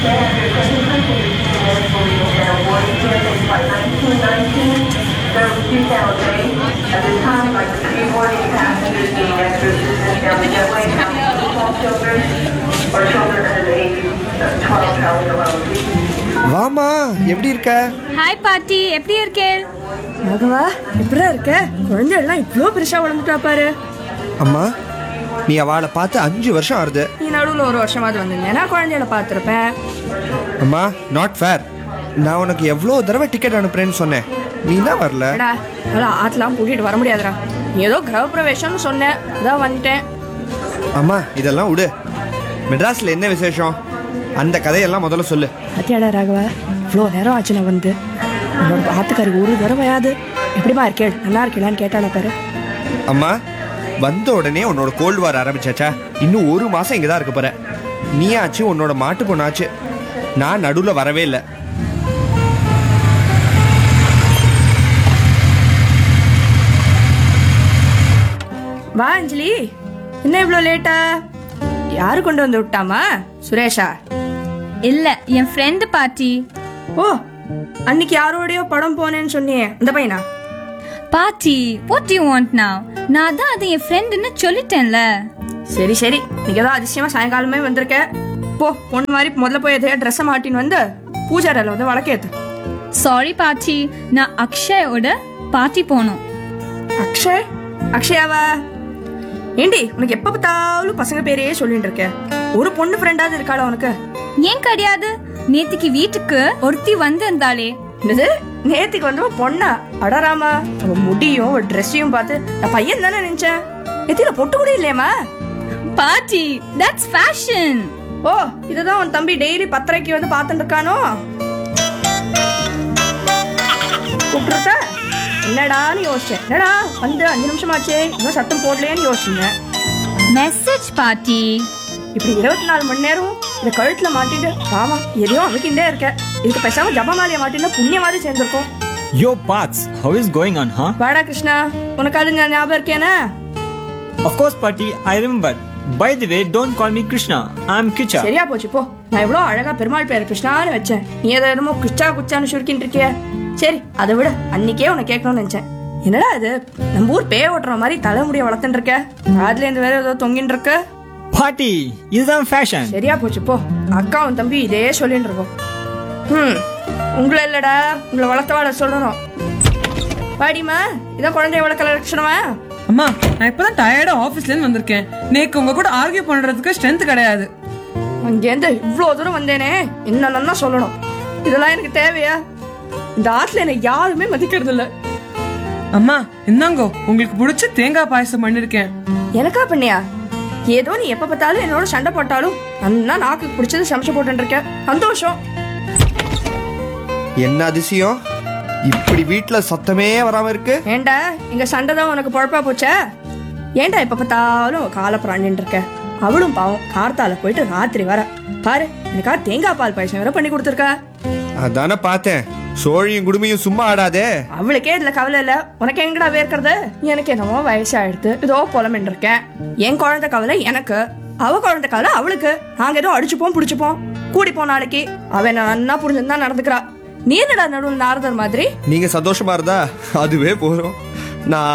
There was two down days. At the time, like the three boarding passengers being extra assistance down the jetway, counting small children or children under the age of 12 traveling alone. வாமா எப்படி இருக்க hi பாட்டி எப்படி இருக்கே ராகவா எப்படிடா இருக்க குழந்தைகள்லாம் இவ்வளோ பெருசா வளர்ந்துட்டா பாரு அம்மா நீ அவளை பார்த்து அஞ்சு வருஷம் ஆறுது நீ நடுவில் ஒரு வருஷமாவது வந்திருந்தேன்னா குழந்தைகளை பார்த்துருப்பேன் அம்மா நாட் ஃபேர் நான் உனக்கு எவ்வளோ தடவை டிக்கெட் அனுப்புறேன்னு சொன்னேன் நீ தான் வரல அடா அதெல்லாம் ஆத்தெல்லாம் கூட்டிகிட்டு வர முடியாதுடா நீ ஏதோ கிரகப்பிரவேசம்னு சொன்னேன் அதான் வந்துட்டேன் அம்மா இதெல்லாம் விடு மெட்ராஸில் என்ன விசேஷம் அந்த கதையெல்லாம் முதல்ல சொல்லு அத்தியாடா ராகவா இவ்வளோ நேரம் ஆச்சு நான் வந்து உன்னோட ஆத்துக்காரி ஒரு தடவையாது எப்படிமா இருக்கே நல்லா இருக்கலான்னு கேட்டாளா பாரு அம்மா வந்த உடனே உன்னோட கோல்டு வார் ஆரம்பிச்சாச்சா இன்னும் ஒரு மாசம் இங்கே தான் இருக்க போற நீயாச்சு உன்னோட மாட்டு பொண்ணாச்சு நான் நடுவில் வரவே இல்லை வா அஞ்சலி என்ன இவ்வளோ லேட்டா யாரு கொண்டு வந்து விட்டாமா சுரேஷா இல்ல என் ஃப்ரெண்டு பாட்டி ஓ அன்னைக்கு யாரோடயோ படம் போனேன்னு சொன்னியே அந்த பையனா பாட்டி வாட் யூ வாண்ட் now நான் தான் அது என் ஃப்ரெண்டுன்னு சொல்லிட்டேன்ல சரி சரி நீங்க தான் அதிசயமா சாயங்காலமே வந்திருக்க போ பொண்ணு மாதிரி முதல்ல போய் எதையா ட்ரெஸ்ஸை மாட்டின்னு வந்து பூஜாரில் வந்து வழக்கேத்து சாரி பாட்டி நான் அக்ஷயோட பாட்டி போகணும் அக்ஷய் அக்ஷயாவா ஏண்டி உனக்கு எப்ப பார்த்தாலும் பசங்க பேரையே சொல்லிட்டு இருக்க ஒரு பொண்ணு ஃப்ரெண்டாவது இருக்காளா உனக்கு ஏன் கிடையாது நேத்திக்கு வீட்டுக்கு ஒருத்தி வந்திருந்தாளே என்னது நேத்துக்கு வந்து ஒரு பொண்ணா அடராமா அவ முடியும் ஒரு ட்ரெஸ்ஸையும் பார்த்து நான் பையன் தானே நினைச்சேன் எத்தியில பொட்டு கூட இல்லையம்மா பாட்டி தட்ஸ் ஃபேஷன் ஓ இதுதான் உன் தம்பி டெய்லி பத்தரைக்கு வந்து பார்த்துட்டு இருக்கானோ கூப்பிட்டுருக்க என்னடான்னு யோசிச்சேன் என்னடா வந்து அஞ்சு நிமிஷம் ஆச்சே இன்னும் சத்தம் போடலையேன்னு யோசிச்சீங்க மெசேஜ் பாட்டி இப்படி இருபத்தி நாலு மணி நேரம் இந்த கழுத்துல மாட்டிட்டு ஆமா எதையோ அமைக்கிண்டே இருக்க இதுக்கு பேசாம ஜபமாலையை மாட்டினா புண்ணிய மாதிரி சேர்ந்திருக்கும் Yo, Parts, how is going on, huh? வாடா கிருஷ்ணா உனக்கு அது ஞா- ஞாபகம் இருக்கேனா Of course, Party, I remember. By the way, don't call me Krishna. I'm Kicha. சரியா போச்சு போ நான் எவ்வளவு அழகா பெருமாள் பேர் கிருஷ்ணான்னு வச்சேன் நீ எதை என்னமோ கிருஷ்ணா குச்சான்னு சுருக்கின்னு இருக்கிய சரி அதை விட அன்னைக்கே உன்னை கேட்கணும்னு நினைச்சேன் என்னடா இது நம்ம ஊர் பேய ஓட்டுற மாதிரி தலைமுடிய வளர்த்துட்டு இருக்க காதுல இருந்து வேற ஏதோ தொங்கின்னு இருக்க Party, இதுதான் ஃபேஷன் சரியா போச்சு போ அக்காவும் தம்பி இதே சொல்லிட்டு இருக்கோம் ம் உங்களை இல்லடா உங்களை வளர்த்தவாட சொல்லணும் பாடிமா இதான் குழந்தைய வளர்க்கல லட்சணமா அம்மா நான் இப்பதான் டயர்டா ஆபீஸ்ல இருந்து வந்திருக்கேன் நேக்கு உங்க கூட ஆர்கியூ பண்றதுக்கு ஸ்ட்ரென்த் கிடையாது அங்கேருந்து இவ்வளோ தூரம் வந்தேனே என்னென்னா சொல்லணும் இதெல்லாம் எனக்கு தேவையா இந்த ஆத்துல என்னை யாருமே மதிக்கிறது இல்ல அம்மா இந்தாங்கோ உங்களுக்கு பிடிச்ச தேங்காய் பாயசம் பண்ணிருக்கேன் எனக்கா பண்ணியா ஏதோ நீ எப்ப பார்த்தாலும் என்னோட சண்டை போட்டாலும் அண்ணா நாக்கு பிடிச்சது சமைச்சு போட்டு இருக்க சந்தோஷம் என்ன அதிசயம் இப்படி வீட்டில் சத்தமே வராமல் இருக்கு ஏண்டா இங்க சண்டை தான் உனக்கு பொழப்பா போச்சா ஏண்டா எப்ப பார்த்தாலும் காலை பிராண்டின்னு இருக்க அவளும் பாவம் கார்த்தால போயிட்டு ராத்திரி வர பாரு எனக்கா தேங்காய் பால் பாயசம் வேற பண்ணி கொடுத்துருக்கா அதானே பார்த்தேன் சோழியும் குடுமையும் சும்மா ஆடாதே அவளுக்கே இதுல கவலை இல்ல உனக்கு எங்கடா வேர்க்கிறது எனக்கு என்னமோ வயசாயிடுது இதோ புலமென் இருக்கேன் என் குழந்தை கவலை எனக்கு அவ குழந்தை கவலை அவளுக்கு நாங்க ஏதோ அடிச்சுப்போம் புடிச்சுப்போம் கூடிப்போம் நாளைக்கு அவன் நன்னா புரிஞ்சுதான் நடந்துக்கிறா நீ என்னடா நடுவில் நாரதர் மாதிரி நீங்க சந்தோஷமா இருந்தா அதுவே போதும் நான்